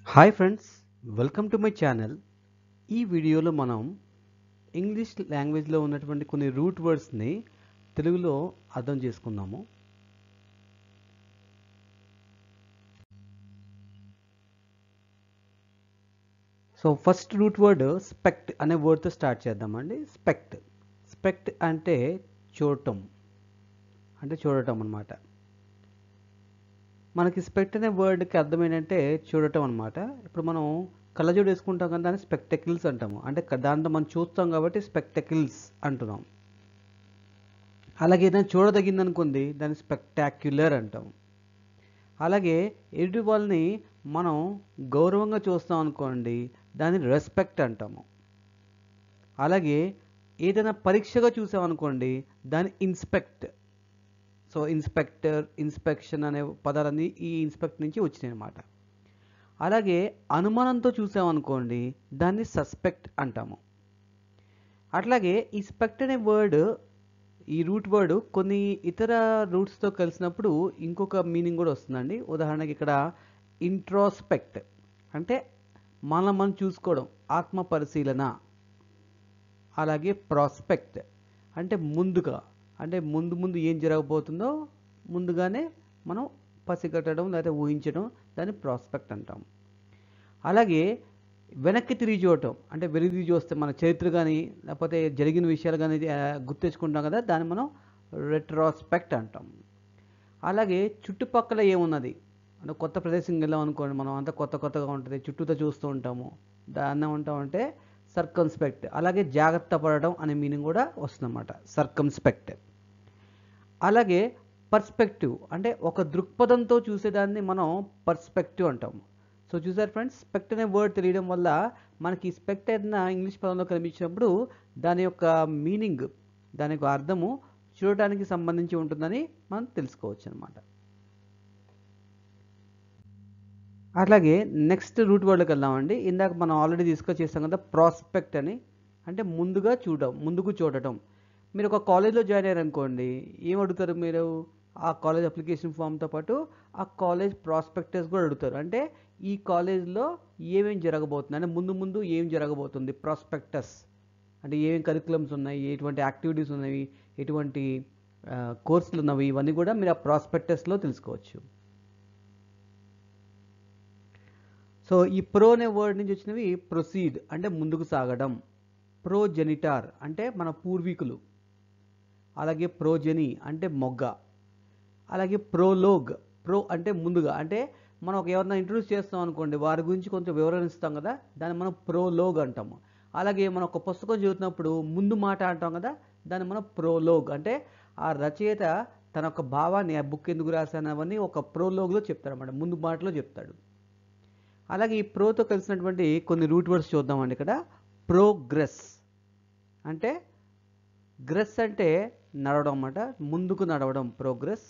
hi friends welcome to my channel ఈ వీడియోలో మనం ఇంగ్లీష్ లాంగ్వేజ్లో ఉన్నటువంటి కొన్ని రూట్ వర్డ్స్ని తెలుగులో అర్థం చేసుకుందాము so first root word spect అనే వర్డ్తో స్టార్ట్ చేద్దామండి స్పెక్ట్ స్పెక్ట్ అంటే చూడటం అంటే చూడటం అన్నమాట మనకి స్పెక్ట్ అనే వర్డ్కి అర్థం ఏంటంటే చూడటం అనమాట ఇప్పుడు మనం కళ్ళజోడు వేసుకుంటాం కదా దాన్ని స్పెక్టకిల్స్ అంటాము అంటే క- దాంట్లో మనం చూస్తాం కాబట్టి స్పెక్టకిల్స్ అంటున్నాం అలాగే ఏదైనా చూడదగింది అనుకోండి దాన్ని స్పెక్టాక్యులర్ అంటాం అలాగే ఎదుటి వాళ్ళని మనం గౌరవంగా చూస్తాం అనుకోండి దాన్ని రెస్పెక్ట్ అంటాము అలాగే ఏదైనా పరీక్షగా చూసామనుకోండి దాన్ని ఇన్స్పెక్ట్ సో ఇన్స్పెక్టర్ ఇన్స్పెక్షన్ అనే పదాలన్నీ ఈ ఇన్స్పెక్ట్ నుంచి వచ్చినాయి అన్నమాట అలాగే అనుమానంతో చూసామనుకోండి దాన్ని సస్పెక్ట్ అంటాము అట్లాగే ఈ స్పెక్ట్ అనే వర్డ్ ఈ రూట్ వర్డ్ కొన్ని ఇతర రూట్స్తో కలిసినప్పుడు ఇంకొక మీనింగ్ కూడా వస్తుందండి ఉదాహరణకి ఇక్కడ ఇంట్రోస్పెక్ట్ అంటే మనం మనం చూసుకోవడం ఆత్మ పరిశీలన అలాగే ప్రాస్పెక్ట్ అంటే ముందుగా అంటే ముందు ముందు ఏం జరగబోతుందో ముందుగానే మనం పసిగట్టడం లేదా ఊహించడం దాన్ని ప్రాస్పెక్ట్ అంటాం అలాగే వెనక్కి తిరిగి చూడటం అంటే వెనక్కి తిరిగి చూస్తే మన చరిత్ర కానీ లేకపోతే జరిగిన విషయాలు కానీ గుర్తించుకుంటాం కదా దాన్ని మనం రెట్రాస్పెక్ట్ అంటాం అలాగే చుట్టుపక్కల ఏమున్నది అంటే కొత్త ప్రదేశంకి వెళ్ళాం అనుకోండి మనం అంతా కొత్త కొత్తగా ఉంటుంది చుట్టూతో చూస్తూ ఉంటాము దాన్ని ఏమంటామంటే సర్కంస్పెక్ట్ అలాగే జాగ్రత్త పడడం అనే మీనింగ్ కూడా వస్తుందన్నమాట సర్కంస్పెక్ట్ అలాగే పర్స్పెక్టివ్ అంటే ఒక దృక్పథంతో చూసేదాన్ని మనం పర్స్పెక్టివ్ అంటాం సో చూసారు ఫ్రెండ్స్ స్పెక్ట్ అనే వర్డ్ తెలియడం వల్ల మనకి స్పెక్ట్ ఏదైనా ఇంగ్లీష్ పదంలో కనిపించినప్పుడు దాని యొక్క మీనింగ్ దాని యొక్క అర్థము చూడటానికి సంబంధించి ఉంటుందని మనం తెలుసుకోవచ్చు అనమాట అట్లాగే నెక్స్ట్ రూట్ వర్డ్లోకి వెళ్దామండి ఇందాక మనం ఆల్రెడీ డిస్కస్ చేస్తాం కదా ప్రాస్పెక్ట్ అని అంటే ముందుగా చూడడం ముందుకు చూడటం మీరు ఒక కాలేజ్లో జాయిన్ అయ్యారు అనుకోండి ఏం అడుగుతారు మీరు ఆ కాలేజ్ అప్లికేషన్ ఫామ్తో పాటు ఆ కాలేజ్ ప్రాస్పెక్టస్ కూడా అడుగుతారు అంటే ఈ కాలేజ్లో ఏమేం జరగబోతుంది అంటే ముందు ముందు ఏం జరగబోతుంది ప్రాస్పెక్టస్ అంటే ఏమేమి కరికులమ్స్ ఉన్నాయి ఎటువంటి యాక్టివిటీస్ ఉన్నాయి ఎటువంటి కోర్సులు ఉన్నవి ఇవన్నీ కూడా మీరు ఆ ప్రాస్పెక్టస్లో తెలుసుకోవచ్చు సో ఈ ప్రో అనే వర్డ్ నుంచి వచ్చినవి ప్రొసీడ్ అంటే ముందుకు సాగడం ప్రోజెనిటార్ అంటే మన పూర్వీకులు అలాగే ప్రోజెని అంటే మొగ్గ అలాగే ప్రోలోగ్ ప్రో అంటే ముందుగా అంటే మనం ఒక ఎవరైనా ఇంట్రొడ్యూస్ చేస్తాం అనుకోండి వారి గురించి కొంచెం వివరణ ఇస్తాం కదా దాన్ని మనం ప్రోలోగ్ అంటాము అలాగే మనం ఒక పుస్తకం చదువుతున్నప్పుడు ముందు మాట అంటాం కదా దాన్ని మనం ప్రోలోగ్ అంటే ఆ రచయిత తన యొక్క భావాన్ని ఆ బుక్ ఎందుకు రాశాను అవన్నీ ఒక ప్రోలోగ్లో చెప్తాడు అనమాట ముందు మాటలో చెప్తాడు అలాగే ఈ ప్రోతో కలిసినటువంటి కొన్ని రూట్ వర్డ్స్ చూద్దామండి ఇక్కడ ప్రోగ్రెస్ అంటే గ్రెస్ అంటే నడవడం అన్నమాట ముందుకు నడవడం ప్రోగ్రెస్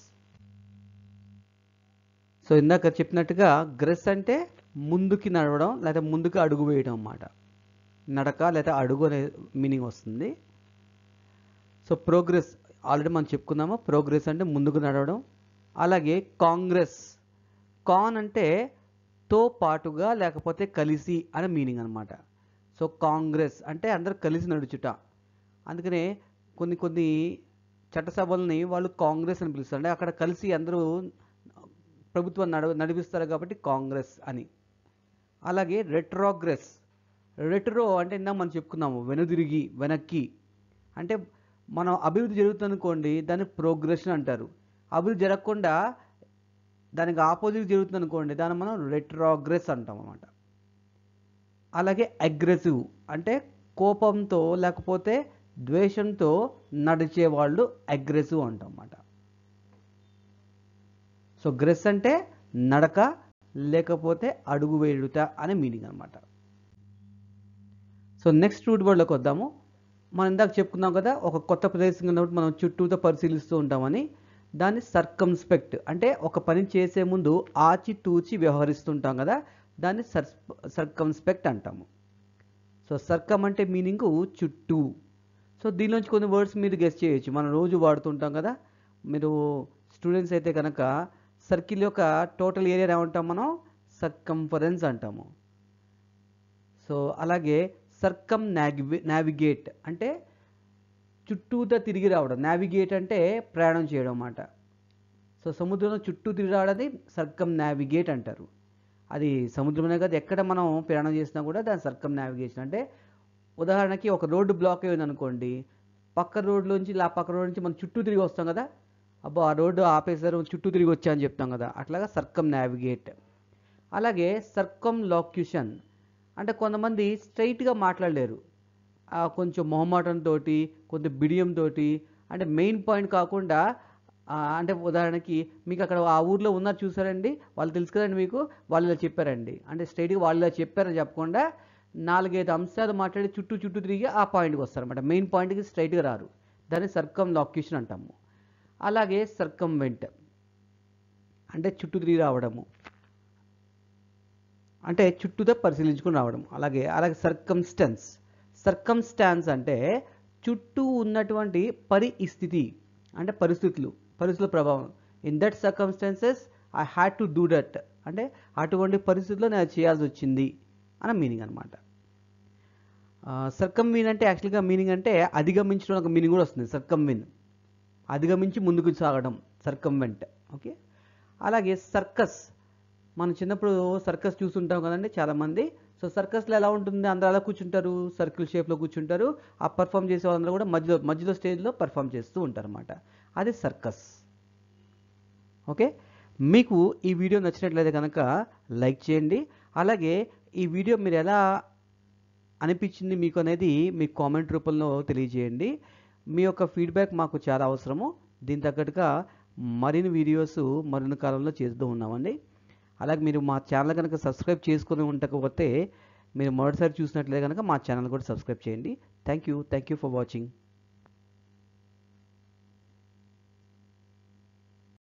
సో ఇందాక చెప్పినట్టుగా గ్రెస్ అంటే ముందుకి నడవడం లేదా ముందుకు అడుగు వేయడం అన్నమాట నడక లేదా అడుగు అనే మీనింగ్ వస్తుంది సో ప్రోగ్రెస్ ఆల్రెడీ మనం చెప్పుకున్నాము ప్రోగ్రెస్ అంటే ముందుకు నడవడం అలాగే కాంగ్రెస్ కాన్ అంటే తో పాటుగా లేకపోతే కలిసి అనే మీనింగ్ అనమాట సో కాంగ్రెస్ అంటే అందరు కలిసి నడుచుట అందుకనే కొన్ని కొన్ని చట్టసభల్ని వాళ్ళు కాంగ్రెస్ అని పిలుస్తారు అంటే అక్కడ కలిసి అందరూ ప్రభుత్వం నడ నడిపిస్తారు కాబట్టి కాంగ్రెస్ అని అలాగే రెట్రోగ్రెస్ రెట్రో అంటే ఇందాక మనం చెప్పుకున్నాము వెనుదిరిగి వెనక్కి అంటే మనం అభివృద్ధి జరుగుతుందనుకోండి దాన్ని ప్రోగ్రెషన్ అంటారు అభివృద్ధి జరగకుండా దానికి ఆపోజిట్ జరుగుతుంది అనుకోండి దాన్ని మనం రెట్రోగ్రెస్ అంటాం అన్నమాట అలాగే అగ్రెసివ్ అంటే కోపంతో లేకపోతే ద్వేషంతో నడిచే వాళ్ళు అగ్రెసివ్ అంటాం అన్నమాట సో గ్రెస్ అంటే నడక లేకపోతే అడుగు వేయుట అనే మీనింగ్ అనమాట సో నెక్స్ట్ రూట్ వర్డ్లోకి వద్దాము మనం ఇందాక చెప్పుకున్నాం కదా ఒక కొత్త ప్రదేశం ఉన్నప్పుడు మనం చుట్టూతో పరిశీలిస్తూ ఉంటామని దాన్ని సర్కంస్పెక్ట్ అంటే ఒక పని చేసే ముందు ఆచి తూచి వ్యవహరిస్తుంటాం కదా దాన్ని సర్ సర్కంస్పెక్ట్ అంటాము సో సర్కమ్ అంటే మీనింగ్ చుట్టూ సో దీనిలోంచి కొన్ని వర్డ్స్ మీరు గెస్ట్ చేయొచ్చు మనం రోజు వాడుతుంటాం కదా మీరు స్టూడెంట్స్ అయితే కనుక సర్కిల్ యొక్క టోటల్ ఏరియా ఏమంటాం మనం సర్కంఫరెన్స్ అంటాము సో అలాగే సర్కమ్ నావిగే నావిగేట్ అంటే చుట్టూతా తిరిగి రావడం నావిగేట్ అంటే ప్రయాణం చేయడం అన్నమాట సో సముద్రంలో చుట్టూ తిరిగి రావడాన్ని సర్కమ్ నావిగేట్ అంటారు అది సముద్రమే కాదు ఎక్కడ మనం ప్రయాణం చేసినా కూడా దాని సర్కమ్ నావిగేషన్ అంటే ఉదాహరణకి ఒక రోడ్డు బ్లాక్ అయింది అనుకోండి పక్క రోడ్లోంచి ఇలా పక్క రోడ్ నుంచి మనం చుట్టూ తిరిగి వస్తాం కదా అబ్బో ఆ రోడ్డు ఆపేసారు చుట్టూ తిరిగి వచ్చా అని చెప్తాం కదా అట్లాగా సర్కమ్ నావిగేట్ అలాగే సర్కమ్ లాక్యుషన్ అంటే కొంతమంది స్ట్రైట్గా మాట్లాడలేరు ఆ కొంచెం మొహమాటంతో కొంచెం బిడియంతో అంటే మెయిన్ పాయింట్ కాకుండా ఆ, అంటే ఉదాహరణకి మీకు అక్కడ ఆ ఊర్లో ఉన్నారు చూసారండి వాళ్ళు తెలుసు కదండి మీకు వాళ్ళు ఇలా చెప్పారండి అంటే స్ట్రైట్గా వాళ్ళు ఇలా చెప్పారని చెప్పకుండా నాలుగైదు అంశాలు మాట్లాడి చుట్టూ చుట్టూ తిరిగి ఆ పాయింట్కి వస్తారన్నమాట మెయిన్ పాయింట్కి స్ట్రైట్గా రారు దాన్ని సర్కమ్ లాక్యుషన్ అంటాము అలాగే సర్కమ్ వెంట్ అంటే చుట్టూ తిరిగి రావడము అంటే చుట్టూతో పరిశీలించుకుని రావడం అలాగే అలాగే సర్కమ్స్టెన్స్ సర్కమ్స్టాన్స్ అంటే చుట్టూ ఉన్నటువంటి పరిస్థితి అంటే పరిస్థితులు పరిస్థితుల ప్రభావం in that circumstances I had to do that అంటే అటువంటి పరిస్థితుల్లో నేను అది చేయాల్సి వచ్చింది అన్న మీనింగ్ అనమాట సర్కమ్ విన్ అంటే యాక్చువల్గా మీనింగ్ అంటే అధిగమించడం ఒక మీనింగ్ కూడా వస్తుంది సర్కమ్ విన్ అధిగమించి ముందుకు సాగడం సర్కంవెంట్ ఓకే అలాగే సర్కస్ మనం చిన్నప్పుడు సర్కస్ చూస్తుంటాం కదండి చాలామంది సో సర్కస్లో ఎలా ఉంటుంది అందరూ అలా కూర్చుంటారు సర్కిల్ షేప్లో కూర్చుంటారు ఆ పర్ఫామ్ చేసే వాళ్ళందరూ కూడా మధ్యలో మధ్యలో స్టేజ్లో పర్ఫామ్ చేస్తూ ఉంటారు అనమాట అది సర్కస్ ఓకే మీకు ఈ వీడియో నచ్చినట్లయితే కనుక లైక్ చేయండి అలాగే ఈ వీడియో మీరు ఎలా అనిపించింది మీకు అనేది మీ కామెంట్ రూపంలో తెలియజేయండి మీ యొక్క ఫీడ్బ్యాక్ మాకు చాలా అవసరము దీని తగ్గట్టుగా మరిన్ని వీడియోస్ మరిన్ని కాలంలో చేస్తూ ఉన్నామండి అలాగే మీరు మా ఛానల్ కనుక సబ్స్క్రైబ్ చేసుకుని ఉండకపోతే మీరు మొదటిసారి చూసినట్లయితే కనుక మా ఛానల్ కూడా సబ్స్క్రైబ్ చేయండి thank you thank you for watching